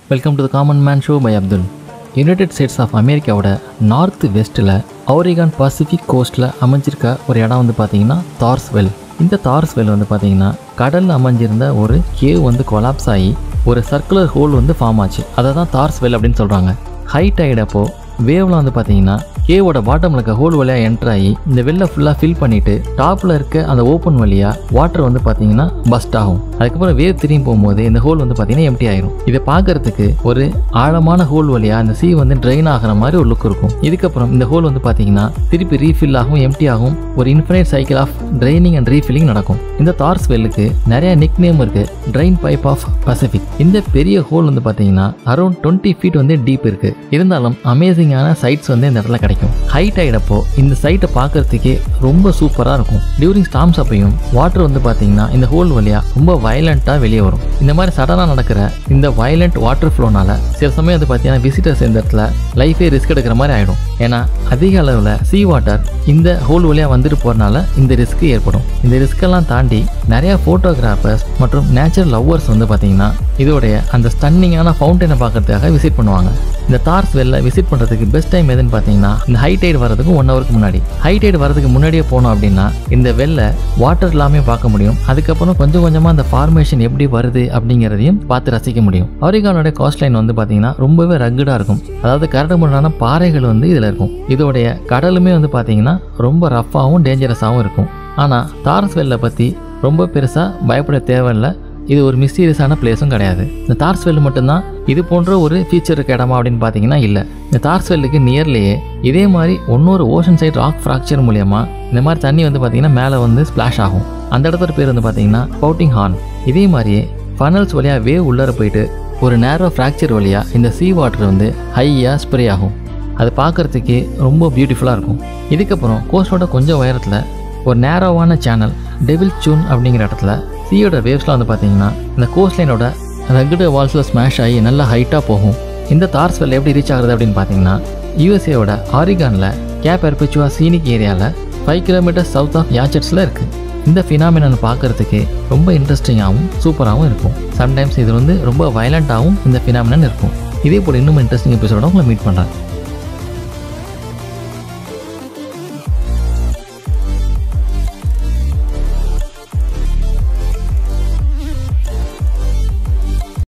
welcome to the common man show by Abdul United States of அமெரிக்காவோட north வெஸ்ட்டில் Oregon Pacific கோஸ்ட்டில் அமைஞ்சிருக்க ஒரு இடம் வந்து பார்த்தீங்கன்னா தார்ஸ்வெல் இந்த தார்ஸ்வெல் வந்து பார்த்தீங்கன்னா கடலில் அமைஞ்சிருந்த ஒரு கேவ் வந்து கொலாப்ஸ் ஆகி ஒரு சர்க்குலர் ஹோல் வந்து ஃபார்ம் ஆச்சு அதை தான் தார்ஸ்வெல் அப்படின்னு சொல்கிறாங்க ஹை டைட் அப்போ வேவ்ல வந்து பார்த்தீங்கன்னா கேவோட பாட்டமில் இருக்க ஹோல் வழியாக என்டர் ஆகி இந்த வெளில ஃபுல்லாக ஃபில் பண்ணிட்டு டாப்பில் இருக்க அந்த ஓப்பன் வழியாக வாட்டர் வந்து பார்த்தீங்கன்னா பஸ்ட் ஆகும் அதுக்கப்புறம் வேவ் திரும்பி போகும்போது இந்த ஹோல் வந்து பார்த்தீங்கன்னா எம்டி ஆயிரும் இதை பார்க்கறதுக்கு ஒரு ஆழமான ஹோல் வழியாக அந்த சீ வந்து ட்ரெயின் ஆகிற மாதிரி ஒரு லுக் இருக்கும் இதுக்கப்புறம் இந்த ஹோல் வந்து பார்த்தீங்கன்னா திருப்பி ரீஃபில் ஆகும் எம்டி ஆகும் ஒரு infinite cycle of draining and refilling நடக்கும் இந்த தார்ஸ் வெல்லுக்கு நிறைய நிக் நேம் இருக்கு ட்ரைன் பைப் ஆஃப் பசிபிக் இந்த பெரிய ஹோல் வந்து பார்த்தீங்கன்னா அரௌண்ட் டுவெண்ட்டி ஃபீட் வந்து டீப் இருக்கு இருந்தாலும் அமேசிங்கான சைட்ஸ் வந்து இந்த இடத்துல கிடைக்கும் ஹைட் ஆகிடப்போ இந்த சைட்டை பார்க்கறதுக்கே ரொம்ப சூப்பராக இருக்கும் டியூரிங் ஸ்டாம்ஸ் அப்பையும் வாட்டர் வந்து பார்த்தீங்கன்னா இந்த ஹோல் வழியாக ரொம்ப வயலண்ட்டாக வெளியே வரும் இந்த மாதிரி சடனாக நடக்கிற இந்த வயலண்ட் வாட்டர் ஃப்ளோனால சில சமயம் வந்து பார்த்தீங்கன்னா விசிட்டர்ஸ் இந்த இடத்துல லைஃபே ரிஸ்க் எடுக்கிற மாதிரி ஆகிடும் ஏன்னா அதிக அளவில் சீ வாட்டர் இந்த ஹோல் வழியாக வந்துட்டு போகிறனால இந்த ரிஸ்க் ஏற்படும் இந்த ரிஸ்கெல்லாம் தாண்டி நிறைய ஃபோட்டோகிராஃபர்ஸ் மற்றும் நேச்சுரல் லவ்வர்ஸ் வந்து பார்த்தீங்கன்னா இதோடைய அந்த ஸ்டன்னிங்கான ஃபவுண்டனை பார்க்கறதுக்காக விசிட் பண்ணுவாங்க இந்த தார்ஸ் வெல்ல விசிட் பண்ணுறதுக்கு பெஸ்ட் டைம் எதுன்னு பார்த்தீங்கன்னா இந்த ஹை டைட் வரதுக்கு ஒன் ஹவருக்கு முன்னாடி ஹை டைட் வரதுக்கு முன்னாடியே போனோம் அப்படின்னா இந்த வெல்ல வாட்டர் எல்லாமே பார்க்க முடியும் அதுக்கப்புறம் கொஞ்சம் கொஞ்சமாக அந்த ஃபார்மேஷன் எப்படி வருது அப்படிங்கிறதையும் பார்த்து ரசிக்க முடியும் ஆரிகானோட காஸ்ட் லைன் வந்து பார்த்தீங்கன்னா ரொம்பவே ரக்குடாக இருக்கும் அதாவது கரடுமுரடான பாறைகள் வந்து இதில் இருக்கும் இதோடைய கடலுமே வந்து பார்த்தீங்கன்னா ரொம்ப ரஃப்பாகவும் டேஞ்சரஸாகவும் இருக்கும் ஆனால் தாரஸ் வெல்லை பற்றி ரொம்ப பெருசாக பயப்பட தேவையில்லை இது ஒரு மிஸ்டீரியஸான பிளேஸும் கிடையாது இந்த தார்ஸ்வெல் மட்டும்தான் இது போன்ற ஒரு ஃபீச்சர் இருக்க இடமா அப்படின்னு பார்த்தீங்கன்னா இல்லை இந்த தார்ஸ்வெல்லுக்கு நியர்லேயே இதே மாதிரி இன்னொரு ஓஷன் சைட் ராக் ஃப்ராக்சர் மூலியமா இந்த மாதிரி தண்ணி வந்து பார்த்தீங்கன்னா மேலே வந்து ஸ்ப்ளாஷ் ஆகும் அந்த இடத்துல பேர் வந்து பார்த்தீங்கன்னா பவுட்டிங் ஹார்ன் இதே மாதிரியே ஃபனல்ஸ் வழியாக வேவ் உள்ளார போயிட்டு ஒரு நேரோ ஃப்ராக்சர் வழியாக இந்த சீ வாட்டர் வந்து ஹையாக ஸ்ப்ரே ஆகும் அது பார்க்குறதுக்கே ரொம்ப பியூட்டிஃபுல்லாக இருக்கும் இதுக்கப்புறம் கோஸ்டோட கொஞ்சம் உயரத்தில் ஒரு நேரோவான சேனல் டெவில் சூன் அப்படிங்கிற இடத்துல சீயோட வேவ்ஸ்லாம் வந்து பார்த்தீங்கன்னா இந்த கோஸ்ட் லைனோட ரகுடு வால்ஸில் ஸ்மாஷ் ஆகி நல்லா ஹைட்டாக போகும் இந்த தார்ஸ்வெல் எப்படி ரீச் ஆகுது அப்படின்னு பார்த்தீங்கன்னா யூஎஸ்ஏவோட ஆரிகானில் கேப் எர்பிச்சுவா சீனிக் ஏரியாவில் ஃபைவ் கிலோமீட்டர் சவுத் ஆஃப் யாச்சட்ஸில் இருக்குது இந்த ஃபினாமினன் பார்க்கறதுக்கு ரொம்ப இன்ட்ரெஸ்டிங்காகவும் சூப்பராகவும் இருக்கும் சம்டைம்ஸ் இது வந்து ரொம்ப வயலண்ட்டாகவும் இந்த ஃபினாமினன் இருக்கும் இதே போல் இன்னும் இன்ட்ரெஸ்டிங் எபிசோட உங்களை மீட் பண்ணுறேன்